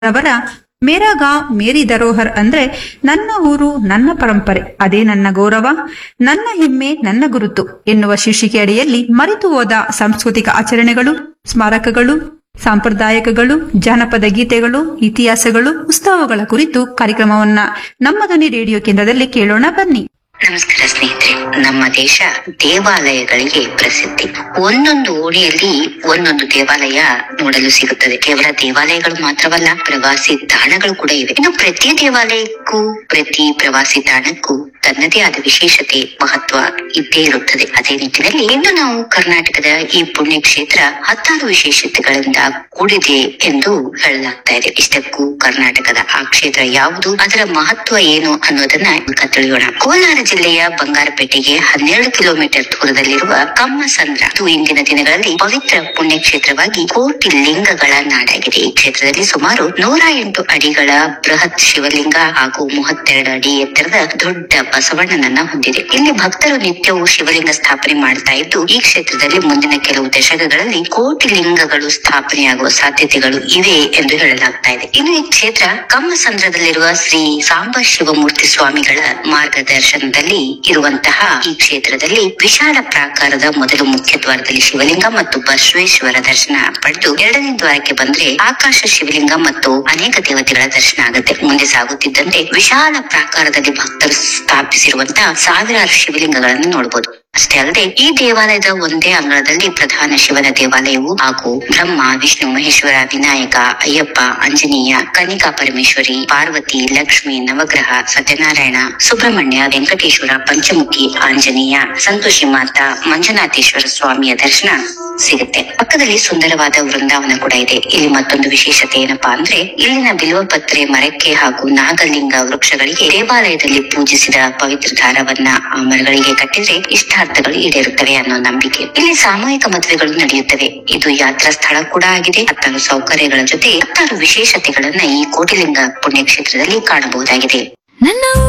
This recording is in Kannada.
ಅವರ ಮೇರಾ ಗಾಂವ್ ಮೇರಿ ಧರೋಹರ್ ಅಂದ್ರೆ ನನ್ನ ಊರು ನನ್ನ ಪರಂಪರೆ ಅದೇ ನನ್ನ ಗೌರವ ನನ್ನ ಹೆಮ್ಮೆ ನನ್ನ ಗುರುತು ಎನ್ನುವ ಶೀರ್ಷಿಕೆ ಅಡಿಯಲ್ಲಿ ಮರೆತು ಹೋದ ಸಾಂಸ್ಕೃತಿಕ ಆಚರಣೆಗಳು ಸ್ಮಾರಕಗಳು ಸಾಂಪ್ರದಾಯಿಕಗಳು ಜಾನಪದ ಗೀತೆಗಳು ಇತಿಹಾಸಗಳು ಉತ್ಸವಗಳ ಕುರಿತು ಕಾರ್ಯಕ್ರಮವನ್ನ ನಮ್ಮ ಧ್ವನಿ ರೇಡಿಯೋ ಕೇಂದ್ರದಲ್ಲಿ ಕೇಳೋಣ ಬನ್ನಿ ನಮಸ್ಕಾರ ಸ್ನೇಹಿತರೆ ನಮ್ಮ ದೇಶ ದೇವಾಲಯಗಳಿಗೆ ಪ್ರಸಿದ್ಧಿ ಒಂದೊಂದು ಓಣಿಯಲ್ಲಿ ಒಂದೊಂದು ದೇವಾಲಯ ನೋಡಲು ಸಿಗುತ್ತದೆ ಕೇವಲ ದೇವಾಲಯಗಳು ಮಾತ್ರವಲ್ಲ ಪ್ರವಾಸಿ ತಾಣಗಳು ಕೂಡ ಇವೆ ಇನ್ನು ಪ್ರತಿ ದೇವಾಲಯಕ್ಕೂ ಪ್ರತಿ ಪ್ರವಾಸಿ ತಾಣಕ್ಕೂ ತನ್ನದೇ ಆದ ವಿಶೇಷತೆ ಮಹತ್ವ ಇದ್ದೇ ಇರುತ್ತದೆ ಅದೇ ನಿಟ್ಟಿನಲ್ಲಿ ಇಂದು ನಾವು ಕರ್ನಾಟಕದ ಈ ಪುಣ್ಯ ಕ್ಷೇತ್ರ ಹತ್ತಾರು ವಿಶೇಷತೆಗಳಿಂದ ಕೂಡಿದೆ ಎಂದು ಹೇಳಲಾಗ್ತಾ ಇದೆ ಇಷ್ಟಕ್ಕೂ ಕರ್ನಾಟಕದ ಆ ಕ್ಷೇತ್ರ ಯಾವುದು ಅದರ ಮಹತ್ವ ಏನು ಅನ್ನೋದನ್ನ ಈಗ ತಿಳಿಯೋಣ ಕೋಲಾರ ಜಿಲ್ಲೆಯ ಬಂಗಾರಪೇಟೆಗೆ ಹನ್ನೆರಡು ಕಿಲೋಮೀಟರ್ ದೂರದಲ್ಲಿರುವ ಕಮ್ಮಸಂದ್ರ ಇದು ಇಂದಿನ ದಿನಗಳಲ್ಲಿ ಪವಿತ್ರ ಪುಣ್ಯ ಕ್ಷೇತ್ರವಾಗಿ ಕೋಟಿ ಲಿಂಗಗಳ ನಾಡಾಗಿದೆ ಈ ಕ್ಷೇತ್ರದಲ್ಲಿ ಸುಮಾರು ನೂರ ಎಂಟು ಅಡಿಗಳ ಬೃಹತ್ ಶಿವಲಿಂಗ ಹಾಗೂ ಮೂವತ್ತೆರಡು ಅಡಿ ಎತ್ತರದ ದೊಡ್ಡ ಬಸವಣ್ಣನನ್ನ ಹೊಂದಿದೆ ಇಲ್ಲಿ ಭಕ್ತರು ನಿತ್ಯವೂ ಶಿವಲಿಂಗ ಸ್ಥಾಪನೆ ಮಾಡ್ತಾ ಇದ್ದು ಈ ಕ್ಷೇತ್ರದಲ್ಲಿ ಮುಂದಿನ ಕೆಲವು ದಶಕಗಳಲ್ಲಿ ಕೋಟಿ ಲಿಂಗಗಳು ಸ್ಥಾಪನೆಯಾಗುವ ಸಾಧ್ಯತೆಗಳು ಇವೆ ಎಂದು ಹೇಳಲಾಗ್ತಾ ಇದೆ ಇನ್ನು ಈ ಕ್ಷೇತ್ರ ಕಮ್ಮಸಂದ್ರದಲ್ಲಿರುವ ಶ್ರೀ ಸಾಂಬ ಶಿವಮೂರ್ತಿ ಸ್ವಾಮಿಗಳ ಮಾರ್ಗದರ್ಶನದಲ್ಲಿ ಇರುವಂತಹ ಈ ಕ್ಷೇತ್ರದಲ್ಲಿ ವಿಶಾಲ ಪ್ರಾಕಾರದ ಮೊದಲು ಮುಖ್ಯ ದ್ವಾರದಲ್ಲಿ ಶಿವಲಿಂಗ ಮತ್ತು ಬಸವೇಶ್ವರ ದರ್ಶನ ಪಡೆದು ಎರಡನೇ ದ್ವಾರಕ್ಕೆ ಬಂದ್ರೆ ಆಕಾಶ ಶಿವಲಿಂಗ ಮತ್ತು ಅನೇಕ ದೇವತೆಗಳ ದರ್ಶನ ಆಗುತ್ತೆ ಮುಂದೆ ಸಾಗುತ್ತಿದ್ದಂತೆ ವಿಶಾಲ ಪ್ರಾಕಾರದಲ್ಲಿ ಭಕ್ತರು ಸ್ಥಾಪಿಸಿರುವಂತಹ ಸಾವಿರಾರು ಶಿವಲಿಂಗಗಳನ್ನು ನೋಡಬಹುದು ಅಷ್ಟೇ ಅಲ್ಲದೆ ಈ ದೇವಾಲಯದ ಒಂದೇ ಅಂಗಳದಲ್ಲಿ ಪ್ರಧಾನ ಶಿವನ ದೇವಾಲಯವು ಹಾಗೂ ಬ್ರಹ್ಮ ವಿಷ್ಣು ಮಹೇಶ್ವರ ವಿನಾಯಕ ಅಯ್ಯಪ್ಪ ಆಂಜನೇಯ ಕನಿಕಾ ಪರಮೇಶ್ವರಿ ಪಾರ್ವತಿ ಲಕ್ಷ್ಮಿ ನವಗ್ರಹ ಸತ್ಯನಾರಾಯಣ ಸುಬ್ರಹ್ಮಣ್ಯ ವೆಂಕಟೇಶ್ವರ ಪಂಚಮುಖಿ ಆಂಜನೇಯ ಸಂತೋಷಿ ಮಾತಾ ಮಂಜುನಾಥೇಶ್ವರ ಸ್ವಾಮಿಯ ದರ್ಶನ ಸಿಗುತ್ತೆ ಪಕ್ಕದಲ್ಲಿ ಸುಂದರವಾದ ವೃಂದಾವನ ಕೂಡ ಇದೆ ಇಲ್ಲಿ ಮತ್ತೊಂದು ವಿಶೇಷತೆ ಏನಪ್ಪಾ ಅಂದ್ರೆ ಇಲ್ಲಿನ ಬಿಲ್ವಪತ್ರೆ ಮರಕ್ಕೆ ಹಾಗೂ ನಾಗಲಿಂಗ ವೃಕ್ಷಗಳಿಗೆ ದೇವಾಲಯದಲ್ಲಿ ಪೂಜಿಸಿದ ಪವಿತ್ರ ದಾರವನ್ನ ಆ ಮರಗಳಿಗೆ ಕಟ್ಟಿದ್ರೆ ಇಷ್ಟಾರ್ಥಗಳು ಈಡೇರುತ್ತವೆ ಅನ್ನೋ ನಂಬಿಕೆ ಇಲ್ಲಿ ಸಾಮೂಹಿಕ ಮದುವೆಗಳು ನಡೆಯುತ್ತವೆ ಇದು ಯಾತ್ರಾ ಸ್ಥಳ ಕೂಡ ಆಗಿದೆ ಹತ್ತಾರು ಸೌಕರ್ಯಗಳ ಜೊತೆ ಹತ್ತಾರು ವಿಶೇಷತೆಗಳನ್ನ ಈ ಕೋಟಿಲಿಂಗ ಪುಣ್ಯಕ್ಷೇತ್ರದಲ್ಲಿ ಕಾಣಬಹುದಾಗಿದೆ ನನ್ನ